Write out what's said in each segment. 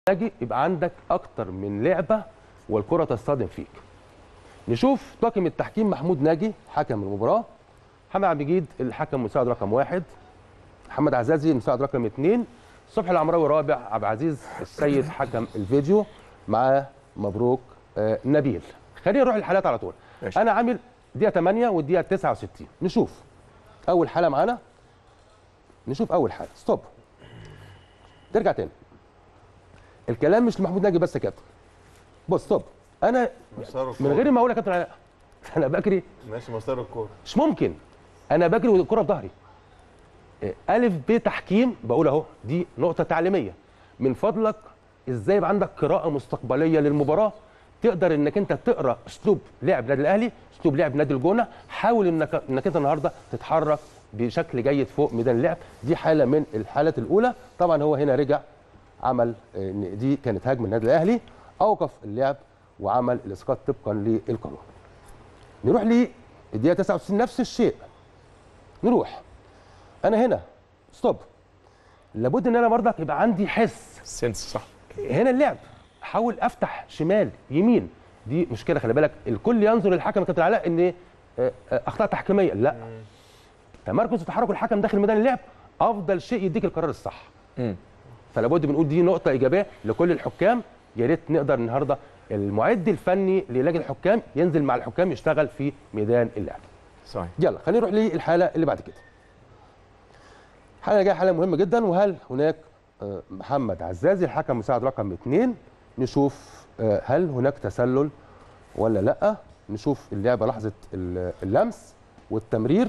ناجي يبقى عندك اكتر من لعبه والكره تصطدم فيك نشوف طاقم التحكيم محمود ناجي حكم المباراه محمد عبد المجيد الحكم مساعد رقم واحد محمد عزازي مساعد رقم اثنين صبحي العمراوي رابع عبد العزيز السيد حكم الفيديو مع مبروك آه نبيل خلينا نروح للحالات على طول ماشي. انا عامل دقيقه 8 والدقيقه 69 نشوف اول حاله معانا نشوف اول حاله ستوب ترجع تاني الكلام مش لمحمود ناجي بس يا كابتن بص ستوب انا مسار من الكورة. غير ما اقول يا كابتن علاء انا بجري ماشي مسار الكوره مش ممكن انا بجري والكره في ظهري إيه، الف ب تحكيم بقول اهو دي نقطه تعليميه من فضلك ازاي يبقى عندك قراءه مستقبليه للمباراه تقدر انك انت تقرا اسلوب لعب نادي الاهلي اسلوب لعب نادي الجونه حاول انك انك انت النهارده تتحرك بشكل جيد فوق ميدان اللعب دي حاله من الحالات الاولى طبعا هو هنا رجع عمل آه، إن دي كانت هجمه النادي الاهلي اوقف اللعب وعمل الاسقاط طبقا للقانون نروح للدقيقه 69 نفس الشيء نروح انا هنا ستوب لابد ان انا برضك يبقى عندي حس سنس صح هنا اللعب احاول افتح شمال يمين دي مشكله خلي بالك الكل ينظر للحكم يا كابتن علاء ان آه، آه، اخطاء تحكيميه لا تمركز وتحرك الحكم داخل ميدان اللعب افضل شيء يديك القرار الصح مم. فلا بد بنقول دي نقطه ايجابيه لكل الحكام يا ريت نقدر النهارده المعد الفني للجنه الحكام ينزل مع الحكام يشتغل في ميدان اللعب صحيح يلا خلينا نروح للحاله اللي بعد كده الحاله اللي جايه حاله مهمه جدا وهل هناك آه، محمد عزازي الحكم مساعد رقم اثنين نشوف آه، هل هناك تسلل ولا لا نشوف اللعبه لحظه ال- اللمس والتمرير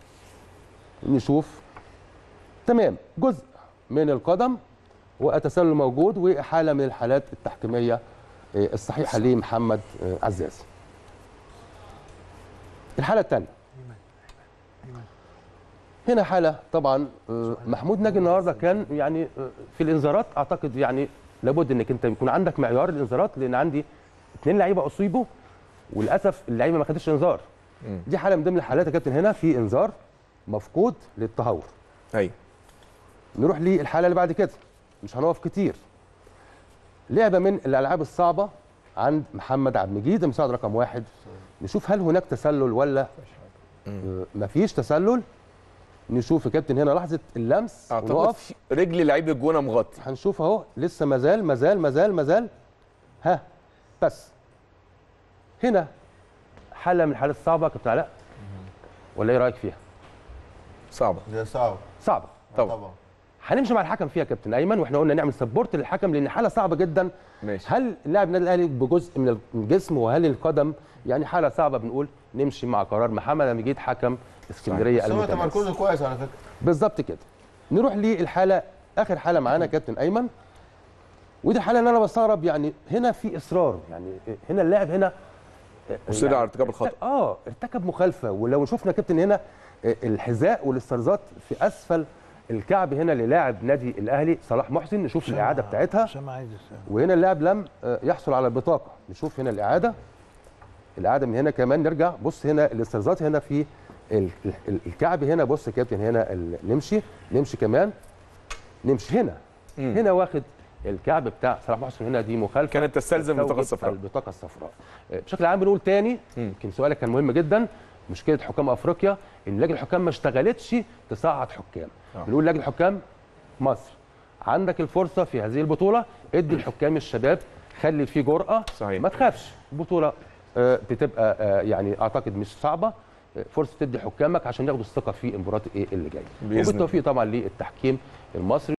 نشوف تمام جزء من القدم والتسلل موجود وحاله من الحالات التحكيميه آه، الصحيحه لمحمد آه، عزازي الحاله الثانيه هنا حاله طبعا آه، محمود ناجي النهارده كان يعني آه، في الانذارات اعتقد يعني لابد انك انت يكون عندك معيار الانذارات لان عندي اثنين لعيبه اصيبوا وللاسف اللعيبه ما خدتش انذار مم. دي حاله من ضمن الحالات يا كابتن هنا في انذار مفقود للتهور ايوه نروح للحاله اللي بعد كده مش هنقف كتير لعبه من الالعاب الصعبه عند محمد عبد المجيد المساعد رقم واحد نشوف هل هناك تسلل ولا آه، مفيش تسلل نشوف يا كابتن هنا لحظه اللمس اعتقد ونقف في- رجل لعيب الجونه مغطي هنشوف اهو لسه مازال مازال مازال مازال ها بس هنا حاله من الحالات الصعبه يا كابتن علاء ولا ايه رايك فيها؟ صعبه ده صعب صعبه طبعا. طبعا هنمشي مع الحكم فيها يا كابتن ايمن واحنا قلنا نعمل سبورت للحكم لان حاله صعبه جدا ماشي هل لاعب النادي الاهلي بجزء من الجسم وهل القدم يعني حاله صعبه بنقول نمشي مع قرار محمد عبد المجيد حكم اسكندريه بس هو المتميز تمركزه كويس على فكره بالظبط كده نروح للحاله اخر حاله معانا كابتن ايمن ودي الحاله اللي انا بستغرب يعني هنا في اصرار يعني هنا اللاعب هنا مصر على ارتكاب الخطأ. اه ارتكب مخالفه ولو شفنا كابتن هنا الحذاء والاسترزات في اسفل الكعب هنا للاعب نادي الاهلي صلاح محسن نشوف الاعاده بتاعتها اسامه عايز يسأل. وهنا اللاعب لم آه، يحصل على البطاقه نشوف هنا الاعاده الاعاده من هنا كمان نرجع بص هنا الاسترزات هنا في ال- ال- الكعب هنا بص يا كابتن هنا ال- نمشي نمشي كمان نمشي هنا مم. هنا واخد الكعب بتاع صلاح محسن هنا دي مخالفه كانت تستلزم البطاقه توجد الصفراء البطاقه الصفراء آه، بشكل عام بنقول تاني مم. يمكن سؤالك كان مهم جدا مشكله حكام افريقيا ان لجنه الحكام ما اشتغلتش تصعد حكام آه. بنقول لجنه الحكام مصر عندك الفرصه في هذه البطوله ادي الحكام الشباب خلي في جرأه صحيح. ما تخافش البطوله آه، بتبقى آه، يعني اعتقد مش صعبه آه، فرصه تدي حكامك عشان ياخدوا الثقه في المباراه ايه اللي جايه بإذن وبالتوفيق طبعا للتحكيم المصري